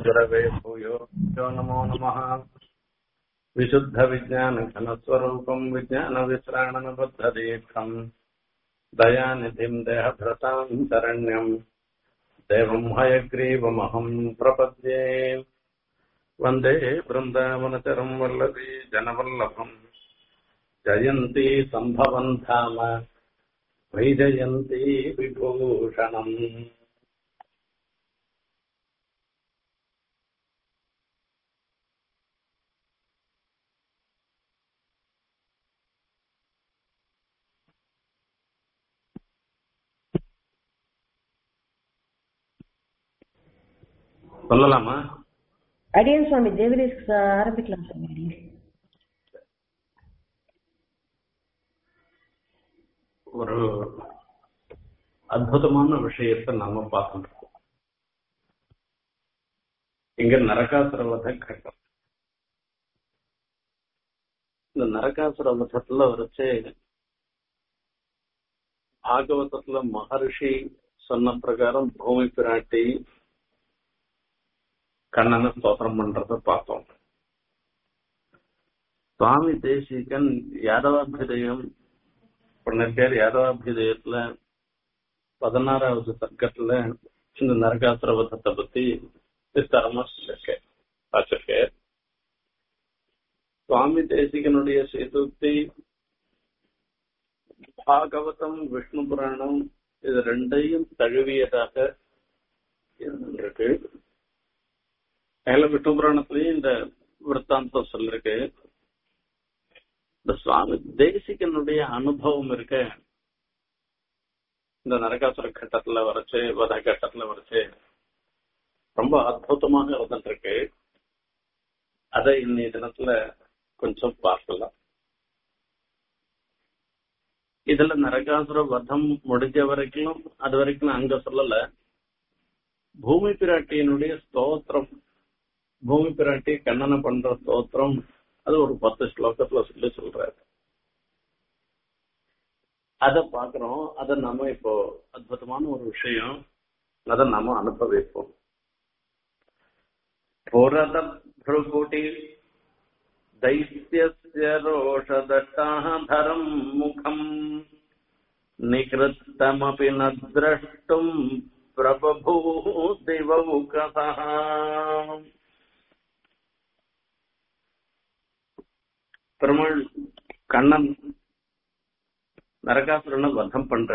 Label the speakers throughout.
Speaker 1: गुरवे भूयो यो नमो नमः विशुद्धविज्ञानघनस्वरूपम् विज्ञानविश्राणनबद्धदीक्षम् दयानिधिम् देहभृताम् शरण्यम् देवम् हयग्रीवमहम् प्रपद्ये वन्दे वृन्दावनचरम् वल्लभी जनवल्लभम् जयन्ती सम्भवन् धाम वैजयन्ती विभूषणम् சொல்லலாமா
Speaker 2: அடியன் சுவாமி தேவதேஸ் ஆரம்பிக்கலாம் சுவாமி அடியன்
Speaker 1: ஒரு அற்புதமான விஷயத்தை நாம பார்க்கணும் இங்க நரகாசுர வத கட்டம் இந்த நரகாசுர வதத்துல வரைச்சு பாகவதத்துல மகர்ஷி சொன்ன பிரகாரம் பூமி பிராட்டி கண்ணனை ஸ்தோத்திரம் பண்றத பார்த்தோம் சுவாமி தேசிகன் யாதவாபிதயம் பண்ணிருக்கார் யாதவாபிதயத்துல பதினாறாவது சர்க்கத்துல இந்த நரகாசுரவதத்தை பத்தி விஸ்தாரமா சொல்லிருக்கேன் வச்சிருக்கேன் சுவாமி தேசிகனுடைய சேதுக்தி பாகவதம் விஷ்ணு புராணம் இது ரெண்டையும் தழுவியதாக இருந்திருக்கு மேல விஷ்ணு புராணத்திலையும் இந்த விற்த்தாந்தம் சொல்லிருக்கு இந்த சுவாமி தேசிகனுடைய அனுபவம் இருக்க இந்த நரகாசுர கட்டத்துல வரைச்சு வத கட்டத்துல வரைச்சு ரொம்ப அற்புதமாக இருந்துருக்கு அதை இன்னைய தினத்துல கொஞ்சம் பார்க்கலாம் இதுல நரகாசுர வதம் முடிஞ்ச வரைக்கும் அது வரைக்கும் நான் அங்க சொல்லல பூமி பிராட்டியினுடைய ஸ்தோத்திரம் பூமி பிராட்டி கண்ணனை பண்ற ஸ்தோத்திரம் அது ஒரு பத்து ஸ்லோகத்துல சொல்லி சொல்றாரு அத பாக்குறோம் அத நம்ம இப்போ அற்புதமான ஒரு விஷயம் அத நாம அனுபவிப்போம் புரத भ्रुकुटि दैत्यस्य रोषदट्टाधरम् मुखम् निकृत्तमपि न द्रष्टुम् प्रबभूदिवौकसः பெருமாள் கண்ணன் நரகாசுரனை வதம் பண்ற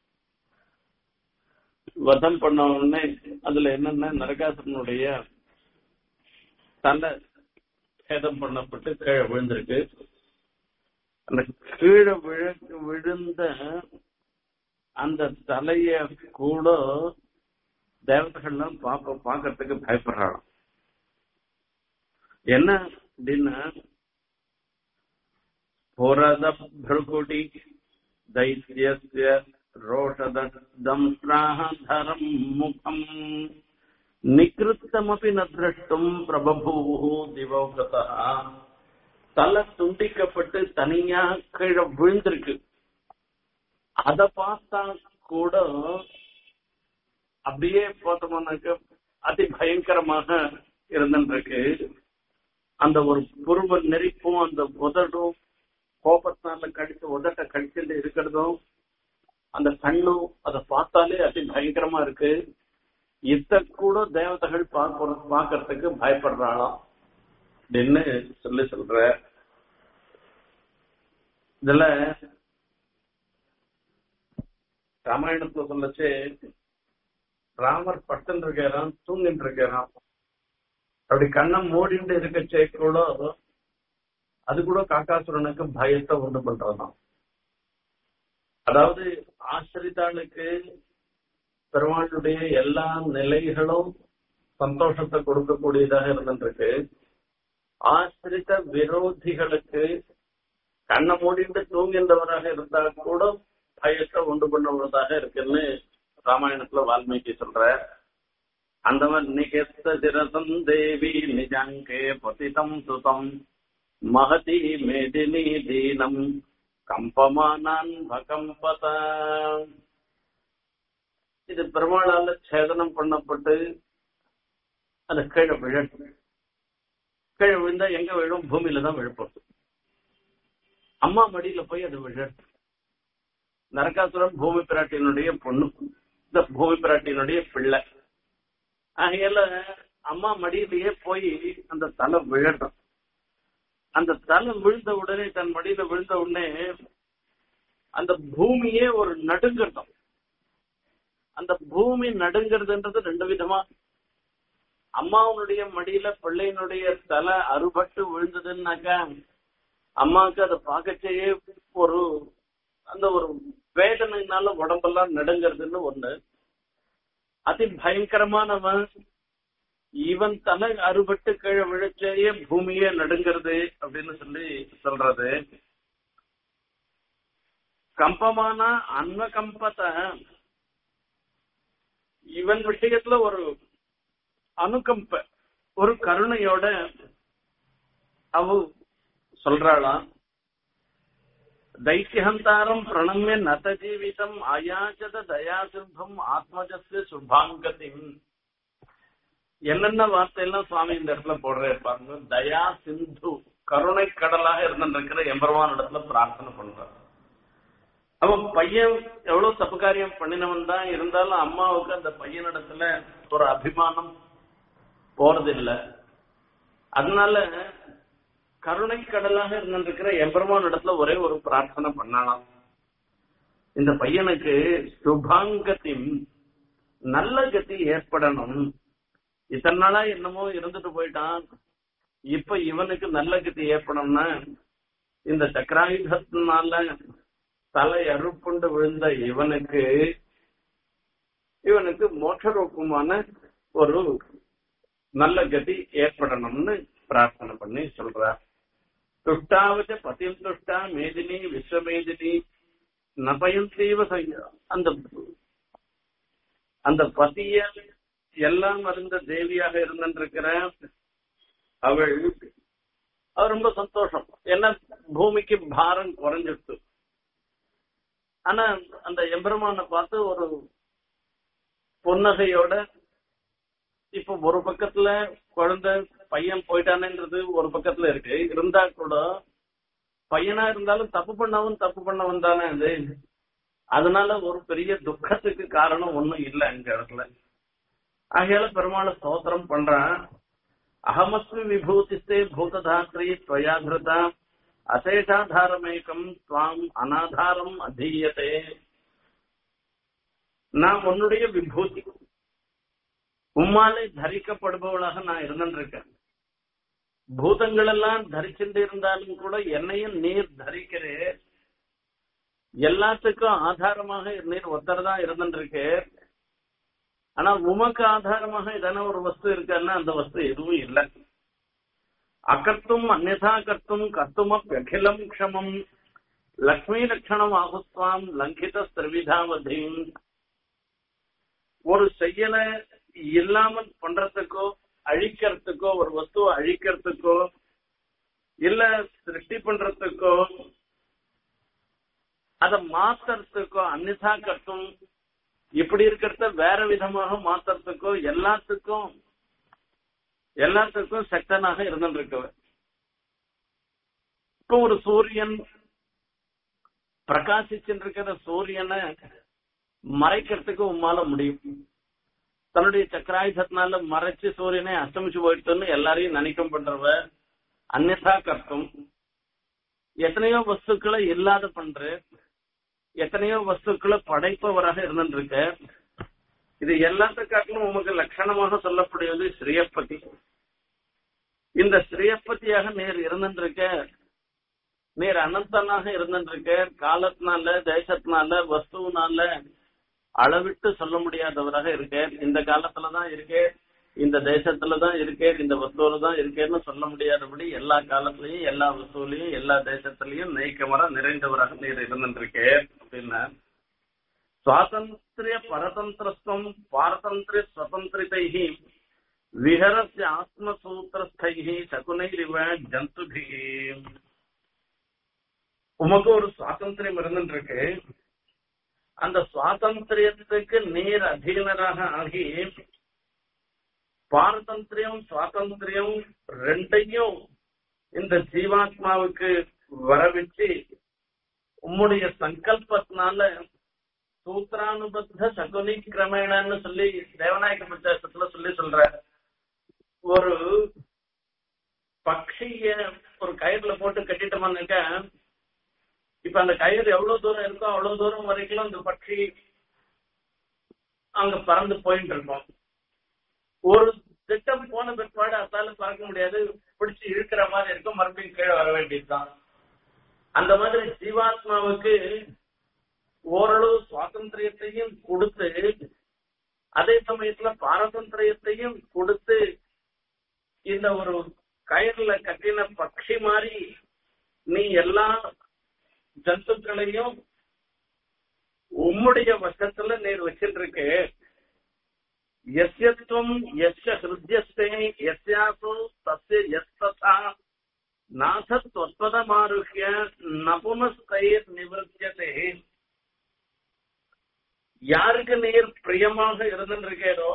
Speaker 1: வதம் பண்ண உடனே அதுல என்னன்னா நரகாசுரனுடைய தலை சேதம் பண்ணப்பட்டு கீழே விழுந்திருக்கு அந்த கீழே விழ விழுந்த அந்த தலைய கூட தேவதைகள்லாம் பார்க்க பார்க்கறதுக்கு பயப்படுறாங்க என்ன அப்படின்னா புரத பிரகுடி दैत्यस्य रोषदंस्राहधरम् मुखम् நிகிருத்தமபி ந திரஷ்டும் பிரபபூவு திவௌகதா தலை துண்டிக்கப்பட்டு தனியா கீழே விழுந்திருக்கு அத பார்த்தா கூட அப்படியே பார்த்தோம்னாக்க அதி பயங்கரமாக இருந்துருக்கு அந்த ஒரு புருவ நெறிப்பும் அந்த உதடும் கோபத்தினால கடிச்சு உதட்ட கடிச்சுட்டு இருக்கிறதும் அந்த கண்ணும் அதை பார்த்தாலே அதி பயங்கரமா இருக்கு இத கூட தேவதைகள் பார்க்கறதுக்கு பயப்படுறாளாம் அப்படின்னு சொல்லி சொல்ற இதுல ராமாயணத்துல சொல்லச்சு ராமர் பட்டன் இருக்கிறான் தூங்கிட்டு இருக்கிறான் அப்படி கண்ணை மூடிட்டு இருக்கச்சே கூட அது கூட காக்காசுரனுக்கு பயத்தை உண்டு பண்றதாம் அதாவது ஆசிரிதாளுக்கு பெருமாளுடைய எல்லா நிலைகளும் சந்தோஷத்தை கொடுக்கக்கூடியதாக இருந்துருக்கு ஆசிரித விரோதிகளுக்கு கண்ணை மூடிட்டு தூங்கின்றவராக இருந்தா கூட பயத்தை உண்டு பண்ணுவதாக இருக்குன்னு ராமாயணத்துல வால்மீகி சொல்ற அந்தவன் நிகெத்த சிரசம் தேவி நிஜாங்கே பதிதம் சுதம் மகதி மேதினி தீனம் கம்பமானான் பகம்பத இது பெருமாளால சேதனம் பண்ணப்பட்டு அது கீழே விழட்டும் கீழே விழுந்தா எங்க விழும் பூமியில தான் விழுப்போம் அம்மா மடியில போய் அது விழட்டும் நரகாசுரன் பூமி பிராட்டியினுடைய பொண்ணு இந்த பூமி பிராட்டியினுடைய பிள்ளை ஆகையால அம்மா மடியிலேயே போய் அந்த தலை விழட்டும் அந்த தலை விழுந்த உடனே தன் மடியில விழுந்த உடனே அந்த பூமியே ஒரு நடுங்கட்டும் அந்த பூமி நடுங்கிறதுன்றது ரெண்டு விதமா அம்மாவுடைய மடியில பிள்ளையினுடைய தலை அறுபட்டு விழுந்ததுன்னாக்கா அம்மாவுக்கு அதை பார்க்கச்சேயே ஒரு அந்த ஒரு வேதனைனால உடம்பெல்லாம் நடுங்கிறதுன்னு ஒண்ணு அதி பயங்கரமானவன் இவன் தலை அறுபட்டு கீழே விழச்சேயே பூமியே நடுங்கிறது அப்படின்னு சொல்லி சொல்றது கம்பமான அன்வகம்பத்தை இவன் விஷயத்துல ஒரு அனுகம்ப ஒரு கருணையோட அவ சொல்றாளாம் दैत्यहन्तारम् प्रणम्य नत जीवितम् अयाचत दयासिंहम् ஆத்மஜஸ்ய சுபாங்கதிம் என்னென்ன வார்த்தையெல்லாம் சுவாமி இந்த இடத்துல போடுற பாருங்க தயா சிந்து கருணை கடலாக இருந்திருக்கிற எம்பெருமான் இடத்துல பிரார்த்தனை பண்றான் அவன் பையன் எவ்வளவு தப்பு காரியம் பண்ணினவன் தான் இருந்தாலும் அம்மாவுக்கு அந்த பையனிடத்துல ஒரு அபிமானம் போறதில்லை அதனால கருணை கடலாக இருந்திருக்கிற எம்பெருமான் இடத்துல ஒரே ஒரு பிரார்த்தனை பண்ணலாம் இந்த பையனுக்கு சுபாங்கத்தி நல்ல கதி ஏற்படணும் இத்தனை நாளா என்னமோ இருந்துட்டு போயிட்டான் இப்ப இவனுக்கு நல்ல கதி ஏற்படணும்னா இந்த சக்கராயுதத்தினால தலை அறுப்புண்டு விழுந்த இவனுக்கு இவனுக்கு மோட்ச ரூபமான ஒரு நல்ல கதி ஏற்படணும்னு பிரார்த்தனை பண்ணி சொல்றார் துஷ்டாவச்ச பதிம் துஷ்டா மேதினி விஸ்வமேதினி நபயந்தீவ அந்த அந்த பதிய எல்லாம் அறிந்த தேவியாக இருந்திருக்கிற அவள் அவ ரொம்ப சந்தோஷம் ஏன்னா பூமிக்கு பாரம் குறைஞ்சிடுச்சு ஆனா அந்த எம்பெருமான பார்த்து ஒரு புன்னகையோட இப்ப ஒரு பக்கத்துல குழந்தை பையன் போயிட்டானேன்றது ஒரு பக்கத்துல இருக்கு இருந்தா கூட பையனா இருந்தாலும் தப்பு பண்ணவன் தப்பு பண்ணவன் தானே அது அதனால ஒரு பெரிய துக்கத்துக்கு காரணம் ஒண்ணும் இல்லை இந்த இடத்துல ஆகையால பெருமாளை ஸ்தோத்திரம் பண்றான் அகமஸ்மி விபூதிஸ்தே பூததாத்ரி துவயாகிருதா அசேஷாதாரமேகம் துவாம் அனாதாரம் அதீயத்தே நான் உன்னுடைய விபூதி உம்மாலே தரிக்கப்படுபவளாக நான் இருந்திருக்கேன் பூதங்கள் எல்லாம் தரிச்சுட்டு இருந்தாலும் கூட என்னையும் நீர் தரிக்கிறே எல்லாத்துக்கும் ஆதாரமாக நீர் ஒருத்தர் தான் இருந்திருக்கு ஆனா உமக்கு ஆதாரமாக எதனா ஒரு வஸ்து இருக்கான்னா அந்த வஸ்து எதுவும் இல்லை அகர்த்தும் அந்நதா கர்த்தும் கர்த்துமப்பியகிலம் க்ஷமம் லக்ஷ்மி லட்சணம் ஆகுத்வாம் லங்கித திரிவிதாவதீம் ஒரு செயலை இல்லாமல் பண்றதுக்கோ அழிக்கிறதுக்கோ ஒரு வஸ்துவை அழிக்கிறதுக்கோ இல்ல சிருஷ்டி பண்றதுக்கோ அதை மாத்துறதுக்கோ அந்நிதா கட்டும் இப்படி இருக்கிறத வேற விதமாக மாத்துறதுக்கோ எல்லாத்துக்கும் எல்லாத்துக்கும் சக்தனாக இருந்திருக்கவர் இப்போ ஒரு சூரியன் பிரகாசிச்சுருக்கிற சூரியனை மறைக்கிறதுக்கு உம்மால முடியும் தன்னுடைய சக்கராயுதத்தினால மறைச்சு சூரியனை அஸ்தமிச்சு போயிட்டுன்னு எல்லாரையும் நினைக்கும் பண்றவ அந்நதா கர்த்தம் எத்தனையோ வஸ்துக்களை இல்லாத பண்ற எத்தனையோ வஸ்துக்களை படைப்பவராக இருந்துருக்க இது எல்லாத்துக்காட்டிலும் உமக்கு லட்சணமாக சொல்லப்படுவது ஸ்ரீயப்பதி இந்த ஸ்ரீயப்பதியாக நேர் இருந்துருக்க நீர் அனந்தனாக இருந்திருக்க காலத்தினால தேசத்தினால வஸ்துவினால அளவிட்டு சொல்ல முடியாதவராக இருக்கேன் இந்த காலத்துலதான் இருக்கேன் இந்த தேசத்துலதான் இருக்கேன் இந்த வஸ்துவில தான் இருக்கேன்னு சொல்ல முடியாதபடி எல்லா காலத்திலயும் எல்லா வஸ்துவிலையும் எல்லா தேசத்திலையும் நெய்க்கமர நிறைந்தவராக நீர் இருந்திருக்கேன் அப்படின்னா சுவாதந்திரிய பரதந்திரஸ்வம் பாரதந்திரிய சுதந்திரிதைஹி விஹரஸ்ய ஆத்மசூத்திரஸ்தைஹி சகுனைரிவ ஜந்துபிகி உமக்கு ஒரு சுவாதந்திரம் இருந்துருக்கு அந்த சுவாதந்திரியத்துக்கு நீர் அதீனராக ஆகி பாரதந்திரியம் சுவாதந்திரியம் ரெண்டையும் இந்த ஜீவாத்மாவுக்கு வரவச்சு உம்முடைய சங்கல்பத்தினால சூத்திரானுபத்த சகுனி கிரமேணன்னு சொல்லி தேவநாயக பஞ்சாயத்துல சொல்லி சொல்ற ஒரு பக்ஷிய ஒரு கயிறுல போட்டு கட்டிட்டோம்னாக்க இப்ப அந்த கயிறு எவ்வளவு தூரம் இருக்கோ அவ்வளவு தூரம் வரைக்கும் அந்த பட்சி அங்க பறந்து போயிட்டு இருக்கும் ஒரு திட்டம் போன பிற்பாடு அதால பறக்க முடியாது பிடிச்சு இழுக்கிற மாதிரி இருக்கும் மறுபடியும் கீழே வர வேண்டியதுதான் அந்த மாதிரி ஜீவாத்மாவுக்கு ஓரளவு சுவாதந்திரியத்தையும் கொடுத்து அதே சமயத்துல பாரதந்திரியத்தையும் கொடுத்து இந்த ஒரு கயிறுல கட்டின பட்சி மாதிரி நீ எல்லா ஜந்துக்களையும் உம்முடைய வசத்துல நீர் வச்சிட்டு இருக்கு எஸ்யத்துவம் எஸ்ய ஹிருத்யஸ்தே எஸ்யாசு தஸ்ய எஸ்ததா நாசத்வத்பதமாருஹ்ய நபுனஸ்தைர் நிவர்த்தியதே யாருக்கு நீர் பிரியமாக இருந்திருக்கேரோ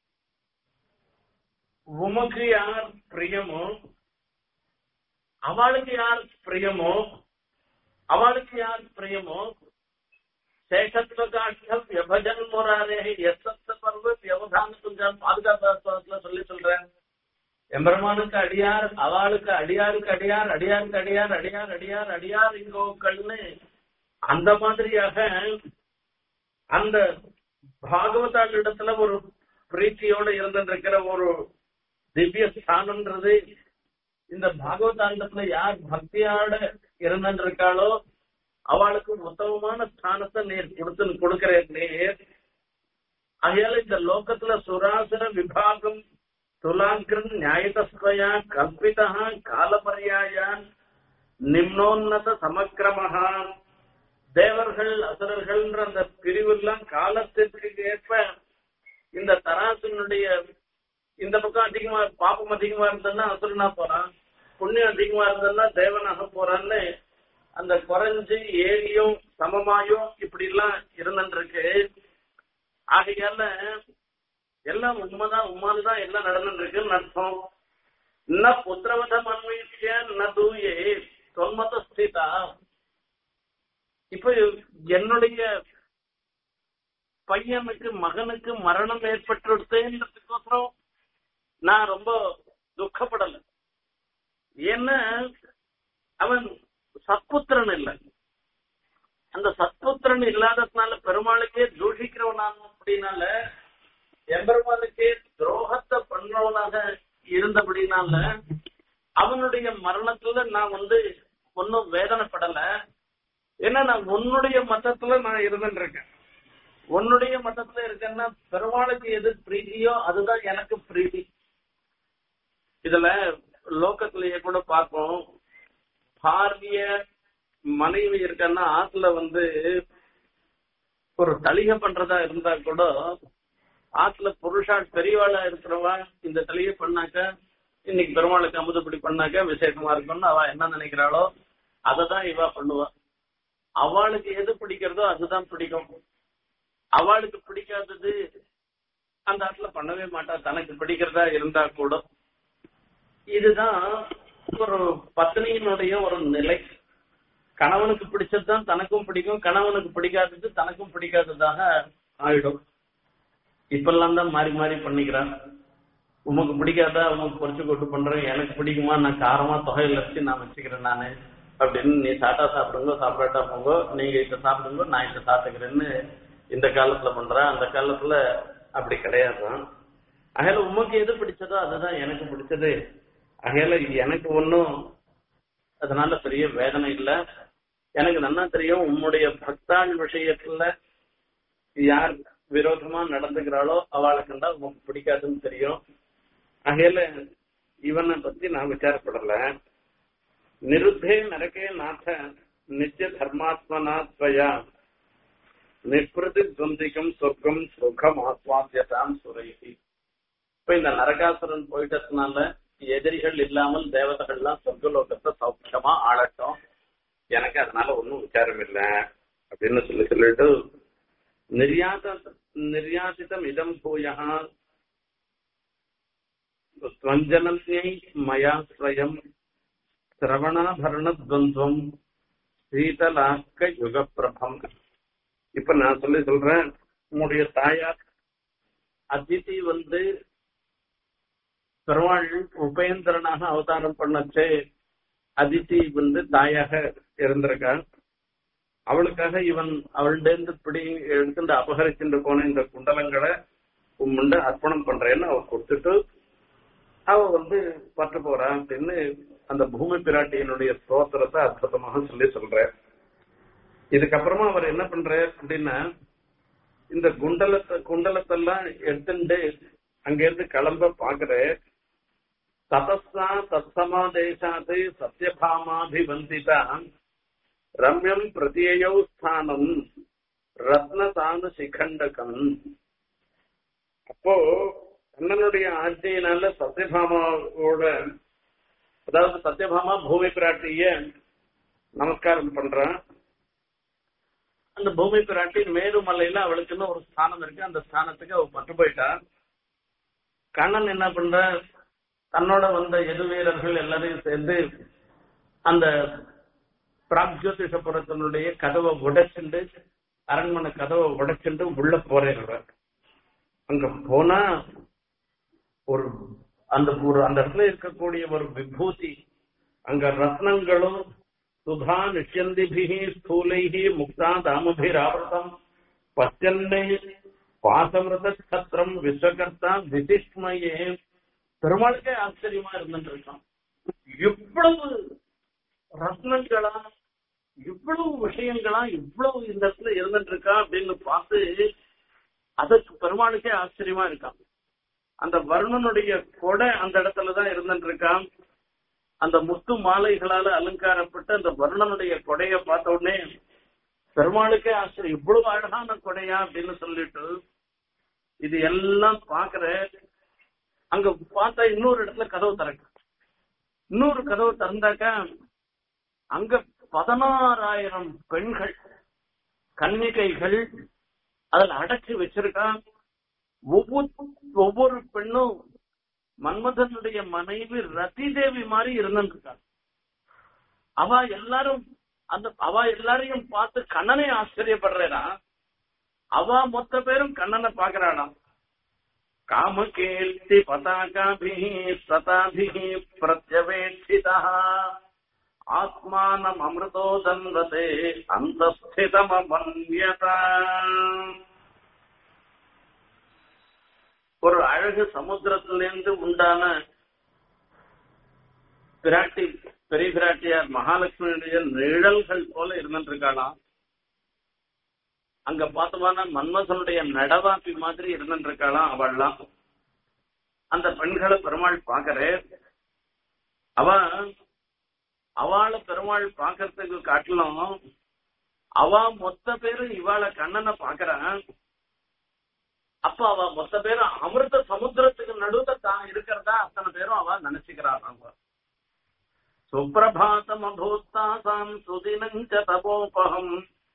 Speaker 1: உமக்கு யார் பிரியமோ அவளுக்கு யார் பிரியமோ அவளுக்கு யார் பிரியமோ சேஷத்துவ காஷ்டம் விபஜன் முறாரே எசத்த பர்வ வியவதான துஞ்சான் பாதுகாப்பு சொல்லி சொல்றேன் எம்பெருமானுக்கு அடியார் அவளுக்கு அடியாருக்கு அடியார் அடியாருக்கு அடியார் அடியார் அடியார் அடியார் இங்கோக்கள்னு அந்த மாதிரியாக அந்த பாகவதாளிடத்துல ஒரு பிரீத்தியோட இருந்திருக்கிற ஒரு திவ்ய ஸ்தானம்ன்றது இந்த பாகவதாண்டத்துல யார் பக்தியோட இருந்திருக்காளோ அவளுக்கு உத்தமமான ஸ்தானத்தை நீர் கொடுத்து கொடுக்கிற நீர் ஆகையால இந்த லோகத்துல சுராசுர விபாகம் துலாங்கிரன் நியாயதஸ்வயா கல்பிதா காலபரியாயான் நிம்னோன்னத சமக்கிரமஹா தேவர்கள் அசுரர்கள்ன்ற அந்த பிரிவெல்லாம் காலத்திற்கு ஏற்ப இந்த தராசினுடைய இந்த பக்கம் அதிகமா பாப்பம் அதிகமா இருந்ததுன்னா அசுரனா போறான் புண்ணியம் அதிகமா இருந்ததுன்னா தேவனாக போறான்னு அந்த குறைஞ்சு ஏரியும் சமமாயும் இப்படி எல்லாம் இருந்துருக்கு ஆகையால எல்லாம் உண்மைதான் உண்மைதான் எல்லாம் நடந்துட்டு இருக்குன்னு அர்த்தம் ந புத்திரவதம் அன்வீட்சிய ந தூயே தொன்மத ஸ்திதா இப்ப என்னுடைய பையனுக்கு மகனுக்கு மரணம் ஏற்பட்டுடுத்தேன்றதுக்கோசரம் நான் ரொம்ப துக்கப்படல ஏன்னா அவன் சத்புத்திரன் இல்லை அந்த சத்புத்திரன் இல்லாததுனால பெருமாளுக்கே தூஷிக்கிறவனான அப்படின்னால எம்பெருமானுக்கே துரோகத்தை பண்றவனாக இருந்தபடினால அவனுடைய மரணத்துல நான் வந்து ஒன்னும் வேதனைப்படல ஏன்னா நான் உன்னுடைய மதத்துல நான் இருந்துட்டு இருக்கேன் உன்னுடைய மதத்துல இருக்கேன்னா பெருமாளுக்கு எது பிரீதியோ அதுதான் எனக்கு பிரீதி இதுல லோகத்திலேயே கூட பார்ப்போம் பாரிய மனைவி இருக்கன்னா ஆத்துல வந்து ஒரு தலிகை பண்றதா இருந்தா கூட ஆத்துல புருஷா பெரியவாளா இருக்கிறவா இந்த தலிகை பண்ணாக்க இன்னைக்கு பெருமாளுக்கு அமுதப்படி பண்ணாக்க விசேஷமா இருக்கும்னு அவ என்ன நினைக்கிறாளோ அததான் இவா பண்ணுவா அவளுக்கு எது பிடிக்கிறதோ அதுதான் பிடிக்கும் அவளுக்கு பிடிக்காதது அந்த ஆத்துல பண்ணவே மாட்டா தனக்கு பிடிக்கிறதா இருந்தா கூட இதுதான் ஒரு பத்னியினுடைய ஒரு நிலை கணவனுக்கு பிடிச்சதுதான் தனக்கும் பிடிக்கும் கணவனுக்கு பிடிக்காதது தனக்கும் பிடிக்காததாக ஆயிடும் இப்பெல்லாம் தான் மாறி மாறி பண்ணிக்கிறான் உமக்கு பிடிக்காதா உமக்கு பொறிச்சு கொட்டு பண்றேன் எனக்கு பிடிக்குமா நான் காரமா தொகையில வச்சு நான் வச்சுக்கிறேன் நானு அப்படின்னு நீ சாட்டா சாப்பிடுங்க சாப்பிடாட்டா போங்க நீங்க இத சாப்பிடுங்க நான் இத சாப்பிட்டுக்கிறேன்னு இந்த காலத்துல பண்ற அந்த காலத்துல அப்படி கிடையாதுதான் அகையில உமக்கு எது பிடிச்சதோ அதுதான் எனக்கு பிடிச்சது அகையில எனக்கு ஒன்னும் அதனால பெரிய வேதனை இல்ல எனக்கு நல்லா தெரியும் உம்முடைய பக்தாள் விஷயத்துல யார் விரோதமா நடந்துக்கிறாளோ அவளுக்குண்டா உமக்கு பிடிக்காதுன்னு தெரியும் அகையில இவனை பத்தி நான் விசாரப்படல நிருத்தே நரகே நாத நித்திய தர்மாத்மனா துவயா நிற்பிரதி துவந்திகம் சொர்க்கம் சுகம் ஆஸ்வாத்தியதாம் சுரைகி இப்ப இந்த நரகாசுரன் போயிட்டதுனால எதிரிகள் இல்லாமல் தேவதைகள்லாம் சொர்க்கலோகத்தை சௌக்கியமா ஆளட்டும் எனக்கு அதனால ஒன்றும் விசாரம் இல்லை அப்படின்னு சொல்லி சொல்லிட்டு நிர்யாத நிர்யாசிதம் இதம் பூயா ஸ்வஞ்சனன்யை மயா ஸ்வயம் சிரவணாபரணத்வந்த்வம் சீதலாக்க யுகப்பிரபம் இப்ப நான் சொல்லி சொல்றேன் உங்களுடைய தாயார் அதிதி வந்து பெருமாள் உபேந்திரனாக அவதாரம் பண்ணச்சே அதிதி வந்து தாயாக இருந்திருக்கா அவளுக்காக இவன் அவள்டேந்து பிடி எடுத்துட்டு அபகரிச்சுட்டு போன இந்த குண்டலங்களை உம்முண்ட அர்ப்பணம் பண்றேன்னு அவ கொடுத்துட்டு அவ வந்து பட்டு போறா அப்படின்னு அந்த பூமி பிராட்டியினுடைய ஸ்தோத்திரத்தை அற்புதமாக சொல்லி சொல்ற இதுக்கப்புறமா அவர் என்ன பண்றாரு அப்படின்னா இந்த குண்டலத்தை குண்டலத்தெல்லாம் எடுத்துட்டு அங்க இருந்து கிளம்ப பாக்குற ததஸ்தா தத்சமாதேசாத் சத்யபாமாபிவந்திதா ரம்யம் பிரதியோ ஸ்தானம் ரத்னதான சிகண்டகம் அப்போ கண்ணனுடைய ஆட்சியினால சத்யபாமாவோட அதாவது சத்யபாமா பூமி பிராட்டிய நமஸ்காரம் பண்றான் அந்த பூமி பிராட்டி மேருமலையில அவளுக்குன்னு ஒரு ஸ்தானம் இருக்கு அந்த ஸ்தானத்துக்கு அவ பட்டு போயிட்டா கண்ணன் என்ன பண்ற தன்னோட வந்த எது வீரர்கள் எல்லாரையும் சேர்ந்து அந்த பிராக்ஜோதிஷபுரத்தினுடைய கதவை உடைச்சுண்டு அரண்மனை கதவை உடைச்சுண்டு உள்ள போறேன் அங்க போனா ஒரு அந்த ஒரு அந்த இடத்துல இருக்கக்கூடிய ஒரு விபூதி அங்க ரத்னங்களும் சுதா நிஷ்யந்திபிகி ஸ்தூலைகி முக்தா தாமபிராவிரதம் பச்சன்னை பாசமிரத சத்திரம் விஸ்வகர்த்தா விதிஷ்மயே பெருமாளுக்கே ஆச்சரியமா இருந்துட்டு இருக்கான் இவ்வளவு ரத்னங்களா இவ்வளவு விஷயங்களா இவ்வளவு இந்த இடத்துல இருந்துட்டு இருக்கா அப்படின்னு பார்த்து அதற்கு பெருமாளுக்கே ஆச்சரியமா இருக்கான் அந்த வருணனுடைய கொடை அந்த இடத்துலதான் இருந்துட்டு இருக்கான் அந்த முத்து மாலைகளால அலங்காரப்பட்டு அந்த வருணனுடைய கொடைய பார்த்த உடனே பெருமாளுக்கே ஆச்சரியம் இவ்வளவு அழகான கொடையா அப்படின்னு சொல்லிட்டு இது எல்லாம் பாக்குற அங்க பார்த்தா இன்னொரு இடத்துல கதவு திறக்க இன்னொரு கதவு திறந்தாக்கா அங்க பதினாறாயிரம் பெண்கள் கன்னிகைகள் அதில் அடைச்சு வச்சிருக்கான் ஒவ்வொரு ஒவ்வொரு பெண்ணும் மன்மதனுடைய மனைவி ரதி தேவி மாதிரி இருந்துருக்காங்க அவ எல்லாரும் அந்த அவ எல்லாரையும் பார்த்து கண்ணனை ஆச்சரியப்படுறா அவ மொத்த பேரும் கண்ணனை பாக்குறாளாம் காம கேள்வி பதாகாபி சதாபி பிரத்யவேட்சிதா ஆத்மானம் அமிர்தோ தந்ததே அந்த ஒரு அழகு சமுத்திரத்திலிருந்து உண்டான பிராட்டி பெரிய பிராட்டியார் மகாலட்சுமியுடைய நிழல்கள் போல இருந்துட்டு இருக்காளாம் அங்க பார்த்தோம்னா மன்மசனுடைய நடவாப்பி மாதிரி இருந்துட்டு இருக்காளாம் அவள்லாம் அந்த பெண்களை பெருமாள் பாக்குற அவ அவளை பெருமாள் பாக்கிறதுக்கு காட்டிலும் அவ மொத்த பேரும் இவாளை கண்ணனை பாக்குறான் அப்ப அவ மொத்த பேரும் அமிர்த சமுத்திரத்துக்கு நடுவுல தான் இருக்கிறதா அத்தனை பேரும் அவ நினைச்சுக்கிறாங்க சுப்பிரபாதம் அபூத்தாசாம் சுதினஞ்ச தபோபகம்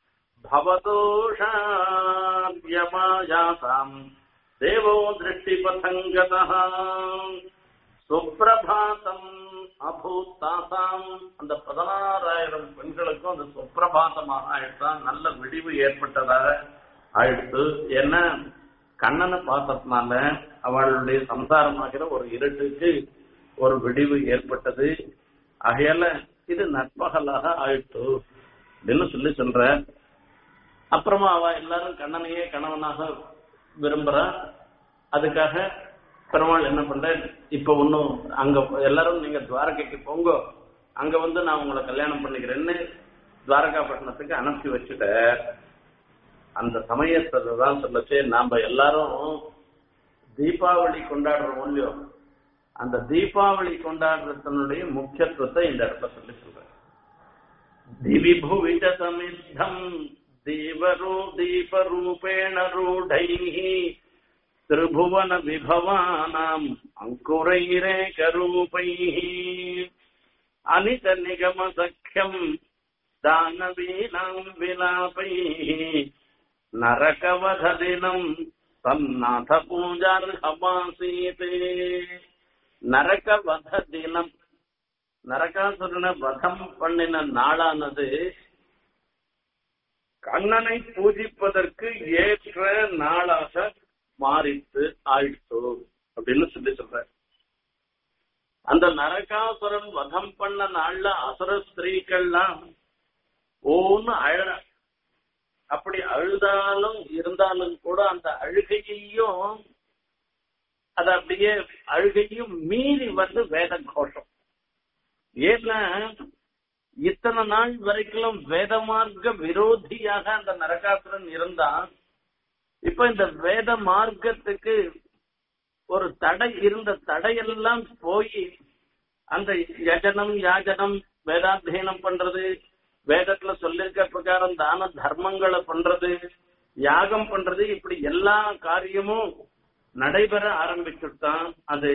Speaker 1: பவதோஷாத்யமாயாசாம் தேவோ திருஷ்டிபதங்கதா சுப்பிரபாதம் அபூத்தாசாம் அந்த பதினாறாயிரம் பெண்களுக்கும் அந்த சுப்பிரபாதமாக ஆயிடுதான் நல்ல விடிவு ஏற்பட்டதாக ஆயிடுத்து ஏன்னா கண்ணனை பார்த்ததுனால அவளுடைய சம்சாரமாகிற ஒரு இருட்டுக்கு ஒரு விடிவு ஏற்பட்டது ஆகையால இது நட்பகலாக ஆயிட்டு அப்படின்னு சொல்லி சொல்ற அப்புறமா அவ எல்லாரும் கண்ணனையே கணவனாக விரும்புறா அதுக்காக பெருமாள் என்ன பண்ற இப்ப ஒன்னும் அங்க எல்லாரும் நீங்க துவாரகைக்கு போங்க அங்க வந்து நான் உங்களை கல்யாணம் பண்ணிக்கிறேன்னு துவாரகாப்பட்டினத்துக்கு அனுப்பி வச்சுட்ட அந்த சமயத்துல தான் சொல்லச்சு நாம எல்லாரும் தீபாவளி கொண்டாடுறோம் இல்லையோ அந்த தீபாவளி கொண்டாடுறதனுடைய முக்கியத்துவத்தை இந்த இடத்துல சொல்லி சொல்றேன் திவி புவிச்ச சமித்தம் தீவரூ தீபரூபேண ரூடைஹி திரிபுவன விபவானாம் அங்குரைரேகரூபைஹி அனித நிகம சக்கியம் தானவீனாம் விலாபைஹி நரகவததினம் தன்னாத பூஜார்ஹமாசீதே நரக வத தினம் நரகாசுரனை வதம் பண்ணின நாளானது கண்ணனை பூஜிப்பதற்கு ஏற்ற நாளாக மாறித்து ஆயிடுச்சு அப்படின்னு சொல்லி சொல்ற அந்த நரகாசுரன் வதம் பண்ண நாள்ல அசுர ஸ்திரீகள்லாம் ஓன்னு அழ அப்படி அழுதாலும் இருந்தாலும் கூட அந்த அழுகையையும் அது அப்படியே அழுகையும் மீறி வந்து வேத கோஷம் ஏன்னா இத்தனை நாள் வரைக்கும் வேத மார்க்க விரோதியாக அந்த நரகாசுரன் இருந்தான் இப்ப இந்த வேத மார்க்கத்துக்கு ஒரு தடை இருந்த தடையெல்லாம் போய் அந்த யஜனம் யாஜனம் வேதாத்தியனம் பண்றது வேதத்துல சொல்லிருக்க பிரகாரம் தான தர்மங்களை பண்றது யாகம் பண்றது இப்படி எல்லா காரியமும் நடைபெற ஆரம்பிச்சுட்டான் அது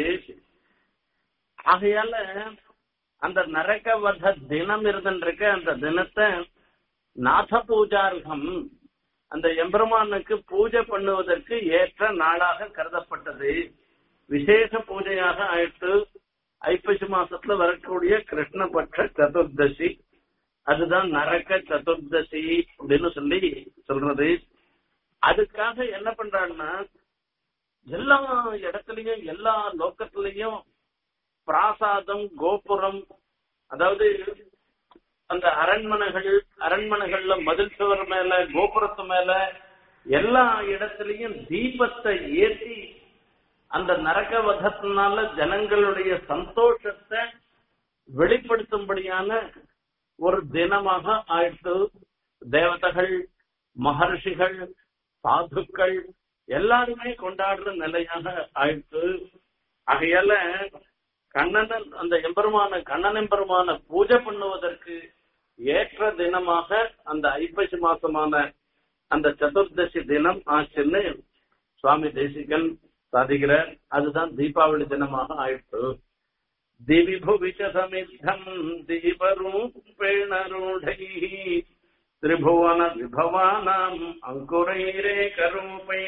Speaker 1: ஆகையால அந்த நரகவத தினம் இருந்துருக்க அந்த தினத்தை நாத பூஜார்கம் அந்த எம்பெருமானுக்கு பூஜை பண்ணுவதற்கு ஏற்ற நாளாக கருதப்பட்டது விசேஷ பூஜையாக ஆயிட்டு ஐப்பசி மாசத்துல வரக்கூடிய கிருஷ்ணபட்ச சதுர்தசி அதுதான் நரக சதுர்தசி அப்படின்னு சொல்லி சொல்றது அதுக்காக என்ன பண்றான்னா எல்லா இடத்துலயும் எல்லா லோக்கத்திலையும் பிராசாதம் கோபுரம் அதாவது அந்த அரண்மனைகள் அரண்மனைகள்ல மதில் சுவர் மேல கோபுரத்து மேல எல்லா இடத்துலயும் தீபத்தை ஏற்றி அந்த நரக வதத்தினால ஜனங்களுடைய சந்தோஷத்தை வெளிப்படுத்தும்படியான ஒரு தினமாக ஆயிட்டு தேவதைகள் மகர்ஷிகள் சாதுக்கள் எல்லாருமே கொண்டாடுற நிலையாக ஆயிட்டு ஆகையால கண்ணன் அந்த எம்பெருமான கண்ணன் எம்பெருமான பூஜை பண்ணுவதற்கு ஏற்ற தினமாக அந்த ஐப்பசி மாசமான அந்த சதுர்தசி தினம் ஆச்சுன்னு சுவாமி தேசிகன் சாதிக்கிறார் அதுதான் தீபாவளி தினமாக ஆயிட்டு திவி புவிச்ச சமித்தம் தீபரூபேண ரூடை திரிபுவன விபவானாம் அங்குரைரேகரூபை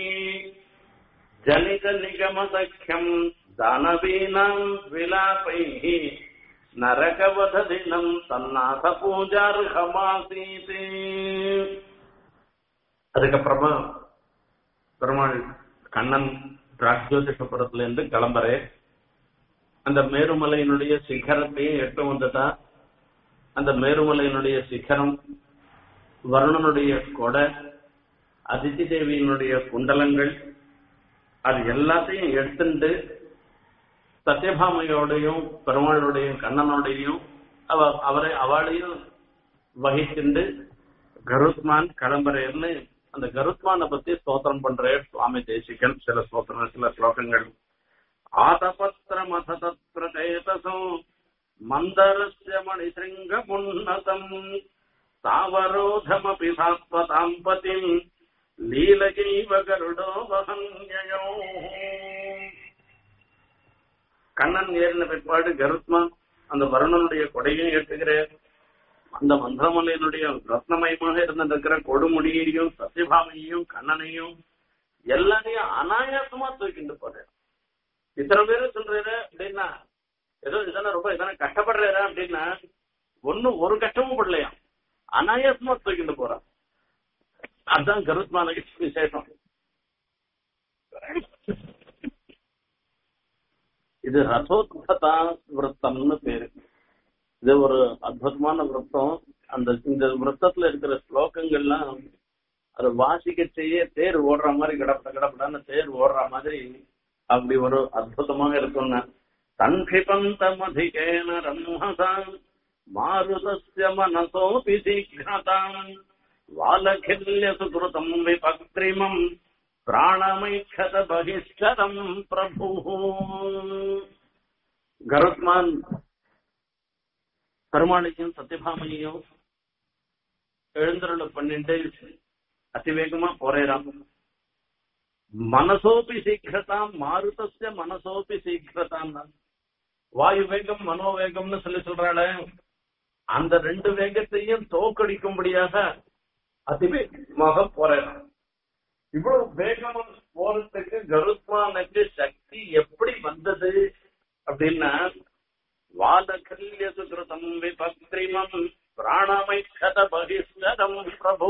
Speaker 1: ஜனித நிகம சக்கியம் தானவீனாம் விலாபைः நரகவத தினம் தன்னாத பூஜார்ஹமாசீத் அதுக்கப்புறமா பெருமாள் கண்ணன் ராஜ்யோதிஷபுரத்துல இருந்து கிளம்புறே அந்த மேருமலையினுடைய சிகரத்தையும் எட்டு வந்துட்டா அந்த மேருமலையினுடைய சிகரம் வருணனுடைய கொடை அதித்தி தேவியினுடைய குண்டலங்கள் அது எல்லாத்தையும் எடுத்துட்டு சத்யபாமையோடையும் பெருமாளுடையும் கண்ணனோடையும் அவ அவரை அவளையும் வகிச்சுண்டு கருத்மான் கிளம்புறேன்னு அந்த கருத்மானை பத்தி ஸ்தோத்திரம் பண்ற சுவாமி தேசிகன் சில ஸ்தோத்திரம் சில ஸ்லோகங்கள் ஆதபத்திர மத பிரதேதசோ மந்தரஸ்ய மணிசிங்க முன்னதம் தாவரோதமபி சாத்வதாம் பதிம் லீலகைவ கருடோ வகன்யயோ கண்ணன் ஏறின பிற்பாடு கருத்மான் அந்த வருணனுடைய கொடையும் ஏற்றுகிறார் அந்த மந்திரமலையினுடைய ரத்னமயமாக இருந்திருக்கிற கொடுமுடியையும் சத்யபாமையையும் கண்ணனையும் எல்லாரையும் அனாயாசமா தூக்கிட்டு போறாரு இத்தனை பேரு சொல்றாரு அப்படின்னா ஏதோ இதெல்லாம் ரொம்ப இதெல்லாம் கஷ்டப்படுறாரு அப்படின்னா ஒன்னும் ஒரு கஷ்டமும் படலையா அனாயாசமா தூக்கிட்டு போறான் அதுதான் கருத்மானுக்கு விசேஷம் இது ரசோத்பதா விரத்தம்னு பேரு இது ஒரு அற்புதமான விரத்தம் அந்த இந்த விரத்தத்துல இருக்கிற ஸ்லோகங்கள்லாம் அது வாசிக்க செய்ய தேர் ஓடுற மாதிரி கடப்பட கடப்படான்னு தேர் ஓடுற மாதிரி அப்படி ஒரு அற்புதமாக இருக்கும்னா சன்பிபந்தமதிகேன ரம்ஹசாம் மாருதஸ்ய மனசோபி சீக்கிரதாம் வாலகில்ய சுகிருதம் விபக்ரிமம் பிராணமைக்கத பகிஷ்டதம் பிரபு கருத்மான் பெருமாளையும் சத்யபாமையும் எழுந்தருளை பண்ணிட்டு அதிவேகமா போறேறாம் மனசோபி சீக்கிரதாம் மாருதஸ்ய மனசோபி சீக்கிரதாம் வாயு வேகம் மனோவேகம்னு சொல்லி சொல்றாள அந்த ரெண்டு வேகத்தையும் தோக்கடிக்கும்படியாக அதிவேகமாக போறேறாம் இவ்வளவு வேகமா போறதுக்கு கருத்மானுக்கு சக்தி எப்படி வந்தது அப்படின்னா வாதகல்ய சுகிருதம் விபக்திமம் பிராணமைக்கத பகிஷ்டதம் பிரபு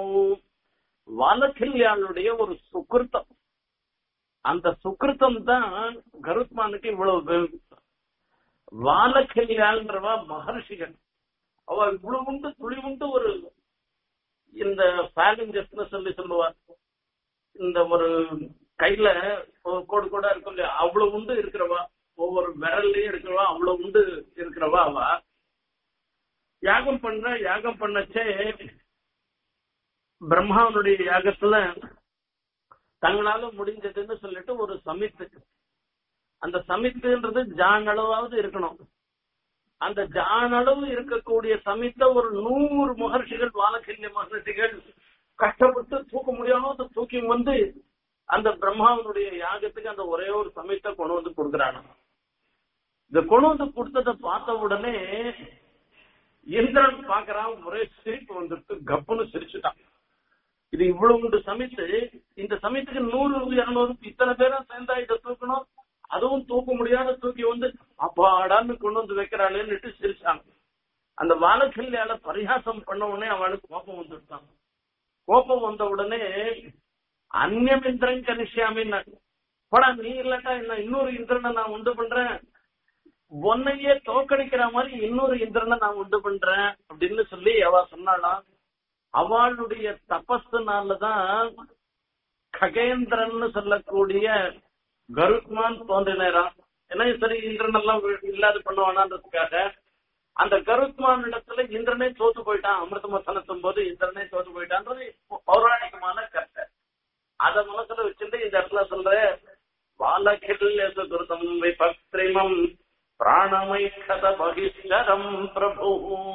Speaker 1: வாலகல்யாளுடைய ஒரு சுக்கிருத்தம் அந்த சுக்கிருத்தம் தான் கருத்மானுக்கு இவ்வளவு வாலகல்யாள்ன்றவா மகர்ஷிகள் அவ இவ்வளவு உண்டு துளி உண்டு ஒரு இந்த பேலஞ்சஸ்னு சொல்லி சொல்லுவார் இந்த ஒரு கையில ஒரு கோடு கோடா இருக்கும் இல்லையா அவ்வளவு உண்டு இருக்கிறவா ஒவ்வொரு விரல்லயும் இருக்கிறவா அவ்வளவு உண்டு இருக்கிறவா அவ யாகம் பண்ற யாகம் பண்ணச்சே பிரம்மாவனுடைய யாகத்துல தங்களால முடிஞ்சதுன்னு சொல்லிட்டு ஒரு சமித்து அந்த சமித்துன்றது ஜான் அளவாவது இருக்கணும் அந்த ஜான் அளவு இருக்கக்கூடிய சமித்த ஒரு நூறு மகர்ஷிகள் வாழக்கில்ய மகர்ஷிகள் கஷ்டப்பட்டு தூக்க முடியாம தூக்கி வந்து அந்த பிரம்மாவனுடைய யாகத்துக்கு அந்த ஒரே ஒரு சமயத்தை கொண்டு வந்து கொடுக்குறாங்க இந்த கொண்டு வந்து கொடுத்ததை பார்த்த உடனே இந்திரன் பாக்குறான் ஒரே சிரிப்பு வந்துட்டு கப்புன்னு சிரிச்சுட்டான் இது இவ்வளவு உண்டு சமைத்து இந்த சமயத்துக்கு நூறு இருநூறு இத்தனை பேரும் சேர்ந்தா இதை தூக்கணும் அதுவும் தூக்க முடியாத தூக்கி வந்து அப்பாடான்னு கொண்டு வந்து வைக்கிறாளேன்னுட்டு சிரிச்சாங்க அந்த வாழக்கல்யால பரிகாசம் பண்ண உடனே அவனுக்கு கோபம் வந்துட்டான் கோபம் வந்த உடனே அந்நியம் இந்திரன் கனிஷ்யாமின்னு படா நீ இல்லாட்டா என்ன இன்னொரு இந்திரனை நான் உண்டு பண்றேன் உன்னையே தோக்கடிக்கிற மாதிரி இன்னொரு இந்திரனை நான் உண்டு பண்றேன் அப்படின்னு சொல்லி அவ சொன்னாலாம் அவளுடைய தபஸ்னாலதான் ககேந்திரன் சொல்லக்கூடிய கருத்மான் தோன்றினாராம் ஏன்னா சரி இந்திரன் எல்லாம் இல்லாத பண்ணுவானான்றதுக்காக அந்த கருத்மான் இடத்துல இந்திரனே தோத்து போயிட்டான் அமிர்த மசனத்தும் போது இந்திரனே தோத்து போயிட்டான்றது பௌராணிகமான கருத்தை அத மனசுல வச்சுட்டு இந்த இடத்துல சொல்ற வாலகில்ய சுகிருதம் விபக்திரிமம் பிராணமைக்கத பகிஷ்கரம் பிரபு